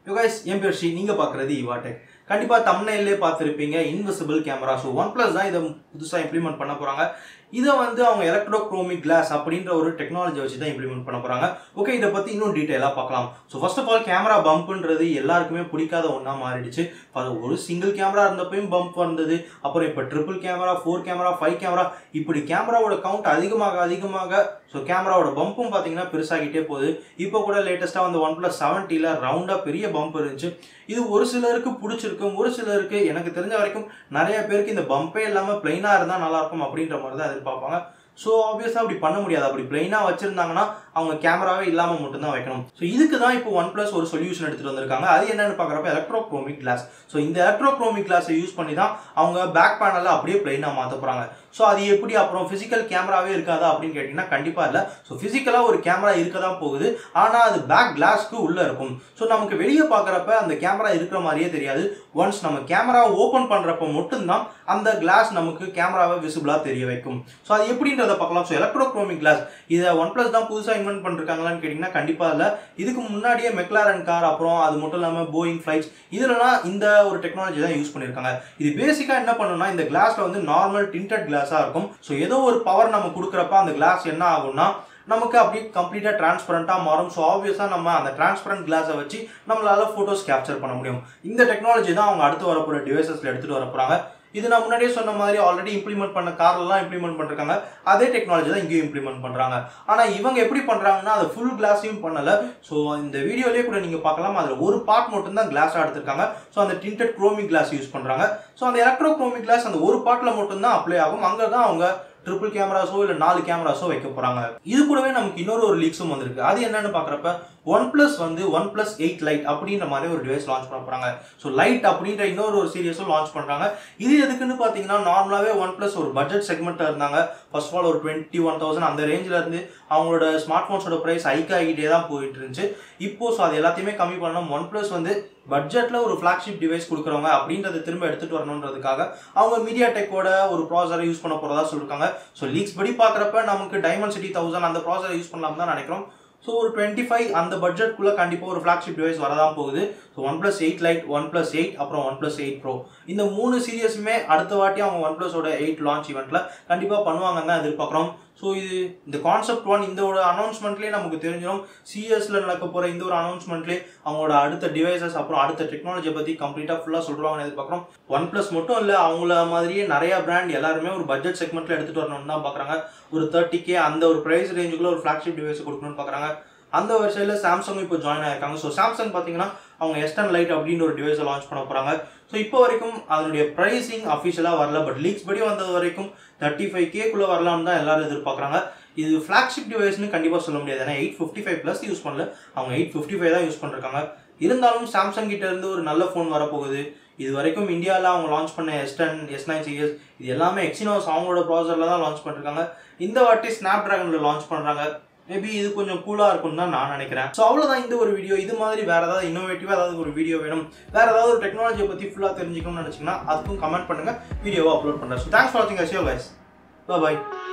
you guys என் பேர் ஸ்ரீ நீங்கள் பார்க்குறது இவாடெக் கண்டிப்பாக தமிழ்நிலே பார்த்துருப்பீங்க invisible camera so OnePlus தான் இதை புதுசாக இம்ப்ளிமெண்ட் பண்ண போகிறாங்க இதை வந்து அவங்க எலக்ட்ரோக்ரோமிக் கிளாஸ் அப்படின்ற ஒரு டெக்னாலஜி வச்சு தான் இம்ப்ளிமெண்ட் பண்ண போகிறாங்க ஓகே இதை பற்றி இன்னும் டீட்டெயிலாக பார்க்கலாம் so first of all camera பம்ப்ன்றது எல்லாருக்குமே பிடிக்காத ஒன்றா மாறிடுச்சு அது ஒரு சிங்கிள் கேமரா இருந்தப்பையும் பம்ப் வந்தது அப்புறம் இப்போ triple camera four camera five camera இப்படி கேமராவோட கவுண்ட் அதிகமாக அதிகமாக ஸோ கேமராவோட பம்பும் பார்த்தீங்கன்னா பெருசாகிட்டே போகுது இப்போ கூட லேட்டஸ்ட்டாக வந்து ஒன் ப்ளஸ் செவன்ட்டியில் ரவுண்டாக பெரிய பம்ப் இருந்துச்சு இது ஒரு சிலருக்கு பிடிச்சிருக்கும் ஒரு சிலருக்கு எனக்கு தெரிஞ்ச வரைக்கும் நிறைய பேருக்கு இந்த பம்பே இல்லாமல் பிளைனாக இருந்தால் நல்லாயிருக்கும் அப்படின்ற மாதிரி தான் எதிர்பார்ப்பாங்க ஸோ ஆப்வியஸாக அப்படி பண்ண முடியாது அப்படி பிளைனாக வச்சுருந்தாங்கன்னா அவங்க கேமராவே இல்லாமல் மட்டும்தான் வைக்கணும் ஸோ இதுக்கு தான் இப்போ ஒன் ப்ளஸ் ஒரு சொல்யூஷன் எடுத்துகிட்டு வந்திருக்காங்க அது என்னன்னு பார்க்குறப்ப எலக்ட்ரோக்ரோமிக் கிளாஸ் ஸோ இந்த எலக்ட்ரோக்ரோமிக் கிளாஸை யூஸ் பண்ணி தான் அவங்க பேக் பேனலில் அப்படியே பிளைனாக மாற்ற போகிறாங்க ஸோ அது எப்படி அப்புறம் ஃபிசிக்கல் கேமராவே இருக்காதா அப்படின்னு கேட்டிங்கன்னா கண்டிப்பாக இல்லை ஸோ ஃபிசிக்கலாக ஒரு கேமரா இருக்க தான் போகுது ஆனால் அது பேக் கிளாஸ்க்கு உள்ளே இருக்கும் ஸோ நமக்கு வெளியே பார்க்குறப்ப அந்த கேமரா இருக்கிற மாதிரியே தெரியாது ஒன்ஸ் நம்ம கேமராவை ஓப்பன் பண்ணுறப்ப மட்டும்தான் அந்த கிளாஸ் நமக்கு கேமராவை விசிபிளாக தெரிய வைக்கும் ஸோ அது எப்படின்றத பார்க்கலாம் ஸோ எலக்ட்ரோக்ரோமிக் கிளாஸ் இதை ஒன் ப்ளஸ் தான் புதுசாக இன்வென்ட் பண்ணிருக்காங்களான்னு கேட்டிங்கன்னா கண்டிப்பாக இல்லை இதுக்கு முன்னாடியே மெக்லாரன் கார் அப்புறம் அது மட்டும் இல்லாமல் போயிங் ஃப்ளைட்ஸ் இதுலலாம் இந்த ஒரு டெக்னாலஜி தான் யூஸ் பண்ணியிருக்காங்க இது பேசிக்காக என்ன பண்ணுன்னா இந்த கிளாஸில் வந்து நார்மல் டிண்டட் கிளாஸாக இருக்கும் ஸோ ஏதோ ஒரு பவர் நம்ம கொடுக்குறப்ப அந்த கிளாஸ் என்ன ஆகும்னா நமக்கு அப்படியே கம்ப்ளீட்டாக டிரான்ஸ்பரண்ட்டாக மாறும் ஸோ ஆப்வியஸாக நம்ம அந்த டிரான்ஸ்பரண்ட் கிளாஸை வச்சு நம்மளால ஃபோட்டோஸ் கேப்சர் பண்ண முடியும் இந்த டெக்னாலஜி தான் அவங்க அடுத்து வரப்போகிற டிவைசஸில் எடுத்துகிட்டு வர போகிறாங்க இது நான் முன்னாடியே சொன்ன மாதிரி ஆல்ரெடி இம்ப்ளிமெண்ட் பண்ண கார்லலாம் இம்ப்ளிமெண்ட் பண்ணிருக்காங்க அதே டெக்னாலஜி தான் இங்கேயும் இம்ப்ளிமெண்ட் பண்ணுறாங்க ஆனால் இவங்க எப்படி பண்ணுறாங்கன்னா அதை ஃபுல் கிளாஸையும் பண்ணலை ஸோ இந்த வீடியோலேயே கூட நீங்கள் பார்க்கலாம் அதில் ஒரு பார்ட் மட்டும் தான் கிளாஸாக எடுத்திருக்காங்க ஸோ அந்த டிண்டட் குரோமிக் கிளாஸ் யூஸ் பண்ணுறாங்க ஸோ அந்த எலக்ட்ரோ குரோமிக் கிளாஸ் அந்த ஒரு பார்ட்டில் மட்டும்தான் அப்ளை ஆகும் அங்கே தான் அவங்க ட்ரிபிள் கேமராஸோ இல்லை நாலு கேமராஸோ வைக்க போகிறாங்க இது கூடவே நமக்கு இன்னொரு ஒரு லீக்ஸும் வந்திருக்கு அது என்னன்னு பார்க்குறப்ப ஒன் ப்ளஸ் வந்து ஒன் ப்ளஸ் எயிட் லைட் அப்படின்ற மாதிரி ஒரு டிவைஸ் லான்ச் பண்ண போகிறாங்க ஸோ லைட் அப்படின்ற இன்னொரு ஒரு சீரியஸும் லான்ச் பண்ணுறாங்க இது எதுக்குன்னு பார்த்தீங்கன்னா நார்மலாகவே ஒன் ப்ளஸ் ஒரு பட்ஜெட் செக்மெண்ட்டில் இருந்தாங்க ஃபர்ஸ்ட் ஆஃப் ஆல் ஒரு டுவெண்ட்டி ஒன் தௌசண்ட் அந்த ரேஞ்சில் இருந்து அவங்களோட ஸ்மார்ட் ஃபோன்ஸோட ப்ரைஸ் ஹைக் ஆகிட்டே தான் போயிட்டு இருந்துச்சு இப்போ ஸோ அது எல்லாத்தையுமே கம்மி பண்ணணும் ஒன் ப்ளஸ் வந்து பட்ஜெட்டில் ஒரு ஃப்ளாக்ஷிப் டிவைஸ் கொடுக்குறவங்க அப்படின்றத திரும்ப எடுத்துகிட்டு வரணுன்றதுக்காக அவங்க மீடியா டெக்கோட ஒரு ப்ராசரை யூஸ் பண்ண போகிறதா சொல்லியிருக்காங்க ஸோ லீக்ஸ் படி பார்க்குறப்ப நமக்கு டைமண்ட் சிட்டி தௌசண்ட் அந்த ப்ராசரை யூஸ் பண்ணலாம் தான் நினைக்கிறோம் ஸோ ஒரு டுவெண்ட்டி ஃபைவ் அந்த பட்ஜெட்குள்ளே கண்டிப்பாக ஒரு ஃப்ளாக்ஷிப் டிவைஸ் வரதான் போகுது so one plus eight lite one plus eight அப்புறம் ஒன் ப்ளஸ் எயிட் ப்ரோ இந்த மூணு சீரியஸுமே அடுத்த வாட்டி அவங்க ஒன் ப்ளஸோட எயிட் லான்ச் ஈவெண்ட்டில் கண்டிப்பாக பண்ணுவாங்கன்னு தான் எதிர்பார்க்குறோம் ஸோ இது இந்த கான்செப்ட் ஒன் இந்த ஒரு அனௌன்ஸ்மெண்ட்லேயே நமக்கு தெரிஞ்சிடும் சிஎஸ்ல நடக்க போகிற இந்த ஒரு அனௌன்ஸ்மெண்ட்லேயே அவங்களோட அடுத்த டிவைசஸ் அப்புறம் அடுத்த டெக்னாலஜியை பற்றி கம்ப்ளீட்டாக ஃபுல்லாக சொல்லுவாங்கன்னு எதிர்பார்க்குறோம் ஒன் ப்ளஸ் மட்டும் இல்லை அவங்கள மாதிரியே நிறைய பிராண்ட் எல்லாருமே ஒரு பட்ஜெட் செக்மெண்ட்டில் எடுத்துகிட்டு வரணும்னு தான் பார்க்குறாங்க ஒரு தேர்ட்டி கே அந்த ஒரு ப்ரைஸ் ரேஞ்சுக்குள்ள ஒரு ஃப்ளாக்ஷிப் டிவைஸ் கொடுக்கணும்னு பார்க்குறாங்க அந்த வருஷத்தில் சாம்சங் இப்போ ஜாயின் ஆயிருக்காங்க ஸோ சாம்சங் பார்த்தீங்கன்னா அவங்க எஸ்டன் லைட் அப்படின்ற ஒரு டிவைஸை லான்ச் பண்ண போகிறாங்க ஸோ இப்போ வரைக்கும் அதனுடைய ப்ரைஸிங் அஃபிஷியலாக வரல பட் லீக்ஸ் படி வந்தது வரைக்கும் தேர்ட்டி ஃபைவ் கேக்குள்ளே வரலாம்னு தான் எல்லாரும் எதிர்பார்க்குறாங்க இது ஃப்ளாக்ஷிப் டிவைஸ்னு கண்டிப்பாக சொல்ல முடியாது ஏன்னா eight fifty five plus use பண்ணல அவங்க எயிட் ஃபிஃப்டி ஃபைவ் தான் யூஸ் பண்ணிருக்காங்க இருந்தாலும் சாம்சங் கிட்ட இருந்து ஒரு நல்ல ஃபோன் வரப்போகுது இது வரைக்கும் இந்தியாவில் அவங்க லான்ச் பண்ண S ten S nine series இது எல்லாமே எக்ஸினோஸ் அவங்களோட ப்ராசரில் தான் லான்ச் பண்ணிருக்காங்க இந்த வாட்டி ஸ்னாப் ட்ராகனில் லான்ச் பண்ணுறாங்க மேபி இது கொஞ்சம் கூலாக இருக்கும்னு தான் நான் நினைக்கிறேன் ஸோ அவ்வளோதான் இந்த ஒரு வீடியோ இது மாதிரி வேறு ஏதாவது இன்னோவேட்டிவாக ஏதாவது ஒரு வீடியோ வேணும் வேறு ஏதாவது ஒரு டெக்னாலஜியை பற்றி ஃபுல்லாக தெரிஞ்சுக்கணும்னு நினச்சிங்கன்னா அதுக்கும் கமெண்ட் பண்ணுங்கள் வீடியோவை அப்லோட் பண்ணுறேன் ஸோ தேங்க்ஸ் ஃபார் வாட்சிங் அஷியோ கைஸ் பாய்